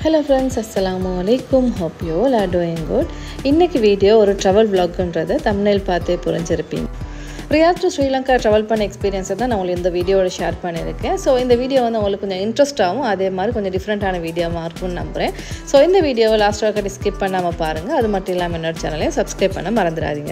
hello friends அஸ்ஸலாமு அலைக்கும் hope you all are doing good இன்றைக்கி வீடியோ ஒரு ட்ராவல் vlogன்றதை தமிழில் பார்த்தே புரிஞ்சிருப்பீங்க ரியாத் டு ஸ்ரீலங்கா ட்ராவல் பண்ண எக்ஸ்பீரியன்ஸை தான் நான் உங்களுக்கு இந்த வீடியோவில் ஷேர் பண்ணியிருக்கேன் ஸோ இந்த வீடியோ வந்து உங்களுக்கு கொஞ்சம் இன்ட்ரெஸ்ட்டாகவும் அதே மாதிரி கொஞ்சம் டிஃப்ரெண்ட்டான வீடியோவாக இருக்கும்னு நம்புகிறேன் ஸோ இந்த வீடியோவை லாஸ்ட் வரைக்கும் ஸ்கிப் பண்ணாமல் பாருங்கள் அது மட்டும் இல்லாமல் என்னோட சேனலையும் சப்ஸ்கிரைப் பண்ண மறந்துடாதீங்க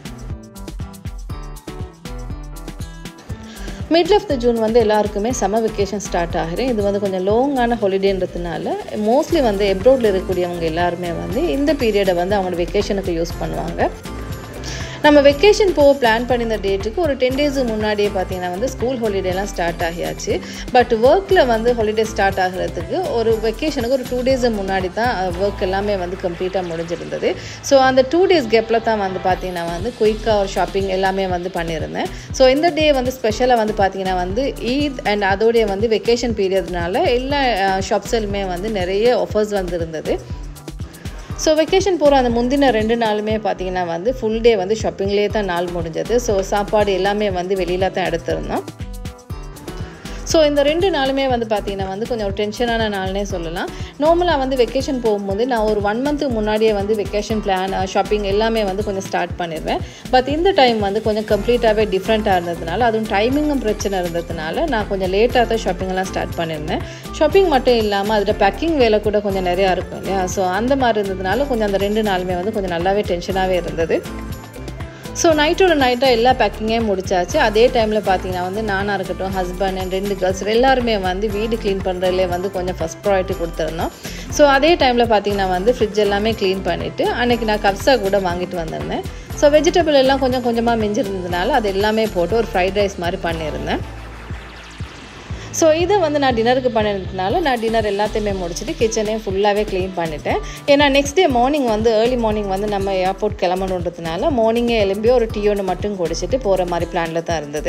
மிடில் ஆஃப் த ஜூன் வந்து எல்லாருக்குமே சம்மர் வெக்கேஷன் ஸ்டார்ட் ஆகிறேன் இது வந்து கொஞ்சம் லாங்கான ஹாலிடேன்றதுனால மோஸ்ட்லி வந்து எப்ரோடில் இருக்கக்கூடியவங்க எல்லாருமே வந்து இந்த பீரியடை வந்து அவங்களோட வெக்கேஷனுக்கு யூஸ் பண்ணுவாங்க நம்ம வெக்கேஷன் போக பிளான் பண்ணியிருந்த டேட்டுக்கு ஒரு டென் டேஸுக்கு முன்னாடியே பார்த்தீங்கன்னா வந்து ஸ்கூல் ஹாலிடேலாம் ஸ்டார்ட் ஆகியாச்சு பட் ஒர்க்கில் வந்து ஹாலிடே ஸ்டார்ட் ஆகிறதுக்கு ஒரு வெக்கேஷனுக்கு ஒரு டூ டேஸ் முன்னாடி தான் ஒர்க் எல்லாமே வந்து கம்ப்ளீட்டாக முடிஞ்சிருந்தது ஸோ அந்த டூ டேஸ் கேப்பில் தான் வந்து பார்த்தீங்கன்னா வந்து குயிக்காக ஒரு ஷாப்பிங் எல்லாமே வந்து பண்ணியிருந்தேன் ஸோ இந்த டே வந்து ஸ்பெஷலாக வந்து பார்த்தீங்கன்னா வந்து ஈத் அண்ட் அதோடைய வந்து வெக்கேஷன் பீரியட்னால எல்லா ஷாப்ஸிலுமே வந்து நிறைய ஆஃபர்ஸ் வந்து இருந்தது ஸோ வெக்கேஷன் போகிற அந்த முந்தின ரெண்டு நாளுமே பார்த்தீங்கன்னா வந்து ஃபுல் டே வந்து ஷாப்பிங்லேயே தான் நாள் முடிஞ்சது ஸோ சாப்பாடு எல்லாமே வந்து வெளியில் தான் எடுத்திருந்தோம் ஸோ இந்த ரெண்டு நாளுமே வந்து பார்த்தீங்கன்னா வந்து கொஞ்சம் ஒரு டென்ஷனான நாள்னே சொல்லலாம் நார்மலாக வந்து வெக்கேஷன் போகும்போது நான் ஒரு ஒன் மந்த்துக்கு முன்னாடியே வந்து வெக்கேஷன் பிளான் ஷாப்பிங் எல்லாமே வந்து கொஞ்சம் ஸ்டார்ட் பண்ணிடுவேன் பட் இந்த டைம் வந்து கொஞ்சம் கம்ப்ளீட்டாகவே டிஃப்ரெண்ட்டாக இருந்ததுனால அதுவும் டைமிங்கும் பிரச்சனை இருந்ததுனால நான் கொஞ்சம் லேட்டாக தான் ஷாப்பிங்கெல்லாம் ஸ்டார்ட் பண்ணியிருந்தேன் ஷாப்பிங் மட்டும் இல்லாமல் அதில் பேக்கிங் வேலை கூட கொஞ்சம் நிறையா இருக்கும் இல்லையா ஸோ அந்த மாதிரி இருந்ததுனால கொஞ்சம் அந்த ரெண்டு நாளுமே வந்து கொஞ்சம் நல்லாவே டென்ஷனாகவே இருந்தது ஸோ நைட்டோட நைட்டாக எல்லா பேக்கிங்கையும் முடிச்சாச்சு அதே டைமில் பார்த்தீங்கன்னா வந்து நானாக இருக்கட்டும் ஹஸ்பண்ட் அண்ட் ரெண்டு கேர்ள்ஸ் எல்லாருமே வந்து வீடு க்ளீன் பண்ணுறதுலே வந்து கொஞ்சம் ஃபஸ்ட் ப்ராயரிட்டி கொடுத்துருந்தோம் ஸோ அதே டைமில் பார்த்தீங்கன்னா வந்து ஃப்ரிட்ஜ் எல்லாமே க்ளீன் பண்ணிவிட்டு அன்றைக்கி நான் கப்ஸா கூட வாங்கிட்டு வந்திருந்தேன் ஸோ வெஜிடபிள் எல்லாம் கொஞ்சம் கொஞ்சமாக மிஞ்சிருந்ததுனால அது எல்லாமே போட்டு ஒரு ஃப்ரைட் ரைஸ் மாதிரி பண்ணியிருந்தேன் ஸோ இதை வந்து நான் டின்னருக்கு பண்ணினதுனால நான் டின்னர் எல்லாத்தையுமே முடிச்சுட்டு கிச்சனையும் ஃபுல்லாகவே க்ளீன் பண்ணிட்டேன் ஏன்னா நெக்ஸ்ட் டே மார்னிங் வந்து ஏர்லி மார்னிங் வந்து நம்ம ஏர்போர்ட் கிளம்பணுன்றதுனால மார்னிங்கே எழும்பி ஒரு டீ ஒன்று மட்டும் குடிச்சிட்டு போகிற மாதிரி பிளானில் தான் இருந்தது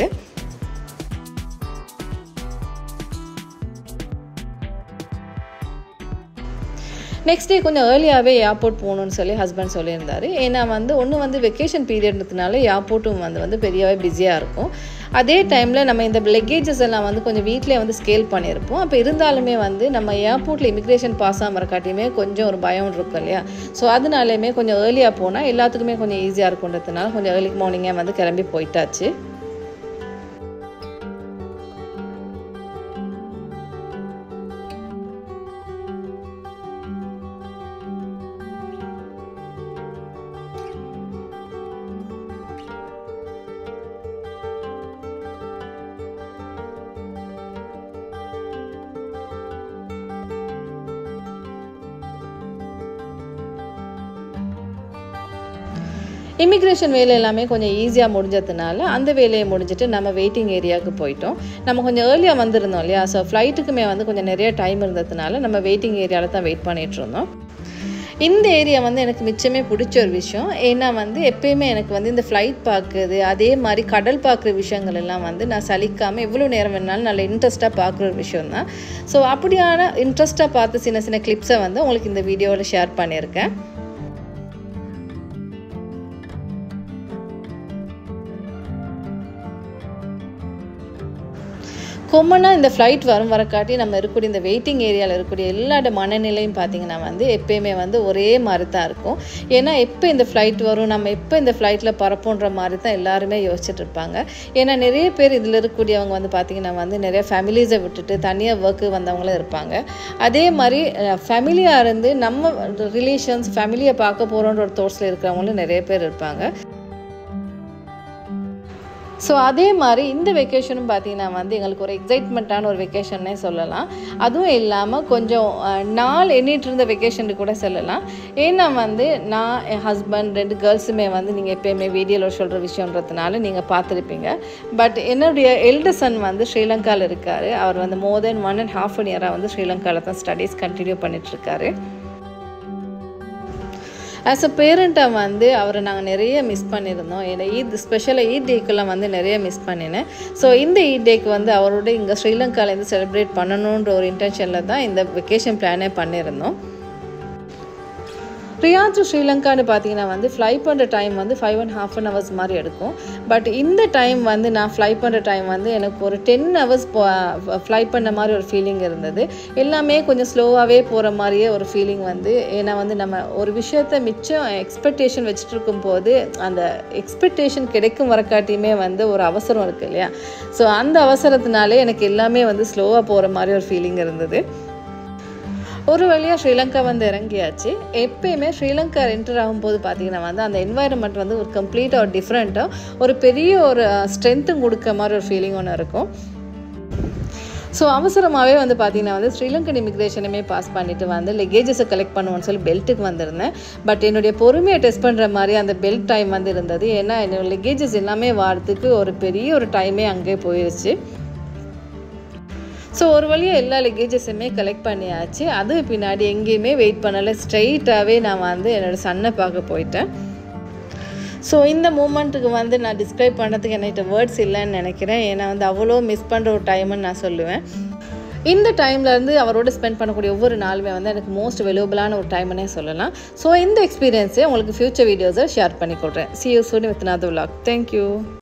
நெக்ஸ்ட் டே கொஞ்சம் ஏர்லியாகவே ஏர்போர்ட் போகணுன்னு சொல்லி ஹஸ்பண்ட் சொல்லியிருந்தார் ஏன்னா வந்து ஒன்று வந்து வெக்கேஷன் பீரியட்ன்றதுனால ஏர்போர்ட்டும் வந்து வந்து பெரியவே பிஸியாக இருக்கும் அதே டைமில் நம்ம இந்த லெக்கேஜஸ் எல்லாம் வந்து கொஞ்சம் வீட்டிலே வந்து ஸ்கேல் பண்ணியிருப்போம் அப்போ இருந்தாலுமே வந்து நம்ம ஏர்போர்ட்டில் இமிக்ரேஷன் பாஸ் ஆகிற காட்டியுமே கொஞ்சம் ஒரு பயம் இருக்கும் இல்லையா ஸோ அதனாலையுமே கொஞ்சம் ஏர்லியாக போனால் எல்லாத்துக்குமே கொஞ்சம் ஈஸியாக இருக்குன்றதுனால கொஞ்சம் ஏர்லி மார்னிங்கே வந்து கிளம்பி போயிட்டாச்சு இமிக்ரேஷன் வேலை எல்லாமே கொஞ்சம் ஈஸியாக முடிஞ்சதுனால அந்த வேலையை முடிஞ்சுட்டு நம்ம வெயிட்டிங் ஏரியாவுக்கு போயிட்டோம் நம்ம கொஞ்சம் ஏர்லியாக வந்திருந்தோம் இல்லையா ஸோ ஃப்ளைட்டுக்குமே வந்து கொஞ்சம் நிறைய டைம் இருந்ததுனால நம்ம வெயிட்டிங் ஏரியாவில் தான் வெயிட் பண்ணிகிட்டு இருந்தோம் இந்த ஏரியா வந்து எனக்கு மிச்சமே பிடிச்ச ஒரு விஷயம் ஏன்னா வந்து எப்பயுமே எனக்கு வந்து இந்த ஃப்ளைட் பார்க்குறது அதே மாதிரி கடல் பார்க்குற விஷயங்கள் எல்லாம் வந்து நான் சலிக்காமல் எவ்வளோ நேரம் வேணாலும் நல்ல இன்ட்ரெஸ்ட்டாக பார்க்குற ஒரு விஷயம் தான் ஸோ அப்படியான இன்ட்ரெஸ்ட்டாக பார்த்து சின்ன சின்ன கிளிப்ஸை வந்து உங்களுக்கு இந்த வீடியோவில் ஷேர் பண்ணியிருக்கேன் கொம்மனாக இந்த ஃப்ளைட் வரும் வரக்காட்டி நம்ம இருக்கக்கூடிய இந்த வெயிட்டிங் ஏரியாவில் இருக்கக்கூடிய எல்லாரோட மனநிலையும் பார்த்திங்கன்னா வந்து எப்பயுமே வந்து ஒரே மாதிரி தான் இருக்கும் ஏன்னா எப்போ இந்த ஃப்ளைட் வரும் நம்ம எப்போ இந்த ஃப்ளைட்டில் பறப்போன்ற மாதிரி தான் எல்லாருமே யோசிச்சுட்டு இருப்பாங்க ஏன்னா நிறைய பேர் இதில் இருக்கக்கூடியவங்க வந்து பார்த்திங்கன்னா வந்து நிறைய ஃபேமிலிஸை விட்டுட்டு தனியாக ஒர்க்கு வந்தவங்களும் இருப்பாங்க அதே மாதிரி ஃபேமிலியாக இருந்து நம்ம ரிலேஷன்ஸ் ஃபேமிலியை பார்க்க போகிறோன்ற ஒரு தோட்ஸில் இருக்கிறவங்களும் நிறைய பேர் இருப்பாங்க ஸோ அதே மாதிரி இந்த வெக்கேஷனும் பார்த்தீங்கன்னா வந்து எங்களுக்கு ஒரு எக்ஸைட்மெண்ட்டான ஒரு வெக்கேஷன்னே சொல்லலாம் அதுவும் இல்லாமல் கொஞ்சம் நாள் எண்ணிட்டு இருந்த வெக்கேஷன் கூட சொல்லலாம் ஏன்னா வந்து நான் என் ஹஸ்பண்ட் ரெண்டு கேர்ள்ஸுமே வந்து நீங்கள் எப்பயுமே வீடியோவில் சொல்கிற விஷயன்றதுனால நீங்கள் பார்த்துருப்பீங்க பட் என்னுடைய எல்டர் சன் வந்து ஸ்ரீலங்காவில் இருக்கார் அவர் வந்து more than one and half an இயராக வந்து ஸ்ரீலங்காவில் தான் ஸ்டடீஸ் கண்டினியூ பண்ணிகிட்ருக்காரு ஆஸ் அ பேரண்ட்டாக வந்து அவரை நாங்கள் நிறைய மிஸ் பண்ணியிருந்தோம் ஏன்னா ஈத் ஸ்பெஷலாக ஈத் டேக்கெல்லாம் வந்து நிறைய மிஸ் பண்ணினேன் ஸோ இந்த ஈத் டேக்கு வந்து அவரோட இங்கே ஸ்ரீலங்காலேருந்து செலிப்ரேட் பண்ணணுன்ற ஒரு இன்டென்ஷனில் தான் இந்த வெக்கேஷன் பிளானே பண்ணியிருந்தோம் ரியா டு ஸ்ரீலங்கான்னு பார்த்தீங்கன்னா வந்து ஃப்ளை பண்ணுற டைம் வந்து five and half an hours மாதிரி எடுக்கும் பட் இந்த டைம் வந்து நான் ஃப்ளை பண்ணுற டைம் வந்து எனக்கு ஒரு டென் ஹவர்ஸ் ஃப்ளை பண்ண மாதிரி ஒரு ஃபீலிங் இருந்தது எல்லாமே கொஞ்சம் ஸ்லோவாகவே போகிற மாதிரியே ஒரு ஃபீலிங் வந்து ஏன்னா வந்து நம்ம ஒரு விஷயத்த மிச்சம் எக்ஸ்பெக்டேஷன் வச்சுட்டு இருக்கும்போது அந்த எக்ஸ்பெக்டேஷன் கிடைக்கும் வரக்காட்டியுமே வந்து ஒரு அவசரம் இருக்குது இல்லையா ஸோ அந்த அவசரத்தினாலே எனக்கு எல்லாமே வந்து ஸ்லோவாக போகிற மாதிரி ஒரு ஃபீலிங் இருந்தது ஒரு வழியாக ஸ்ரீலங்கா வந்து இறங்கியாச்சு எப்பயுமே ஸ்ரீலங்கா என்டர் ஆகும்போது பார்த்தீங்கன்னா வந்து அந்த என்வாயரன்மெண்ட் வந்து ஒரு கம்ப்ளீட்டாக ஒரு டிஃப்ரெண்ட்டாக ஒரு பெரிய ஒரு ஸ்ட்ரென்த்தும் கொடுக்க மாதிரி ஒரு ஃபீலிங் ஒன்று இருக்கும் ஸோ அவசரமாகவே வந்து பார்த்தீங்கன்னா வந்து ஸ்ரீலங்கன் இமிக்ரேஷனுமே பாஸ் பண்ணிவிட்டு வந்து லெகேஜஸை கலெக்ட் பண்ணுவோன்னு சொல்லி பெல்ட்டுக்கு வந்திருந்தேன் பட் என்னுடைய பொறுமையை டெஸ்ட் பண்ணுற மாதிரி அந்த பெல்ட் டைம் வந்து இருந்தது ஏன்னா என்னோட லெகேஜஸ் எல்லாமே வாரத்துக்கு ஒரு பெரிய ஒரு டைமே அங்கேயே போயிடுச்சு ஸோ ஒரு வழியாக எல்லா லெக்கேஜஸுமே கலெக்ட் பண்ணியாச்சு அது பின்னாடி எங்கேயுமே வெயிட் பண்ணலை ஸ்ட்ரைட்டாகவே நான் வந்து என்னோடய சன்னை பார்க்க போயிட்டேன் ஸோ இந்த மூமெண்ட்டுக்கு வந்து நான் டிஸ்கிரைப் பண்ணுறதுக்கு என்கிட்ட வேர்ட்ஸ் இல்லைன்னு நினைக்கிறேன் ஏன்னா வந்து அவ்வளோ மிஸ் பண்ணுற ஒரு டைம்னு நான் சொல்லுவேன் இந்த டைம்லேருந்து அவரோட ஸ்பெண்ட் பண்ணக்கூடிய ஒவ்வொரு நாளுமே வந்து எனக்கு மோஸ்ட் வெலுவபிளான ஒரு டைம்னே சொல்லலாம் ஸோ இந்த எக்ஸ்பீரியன்ஸை உங்களுக்கு ஃப்யூச்சர் வீடியோஸை ஷேர் பண்ணி கொடுறேன் see you soon with Nath vlog thank you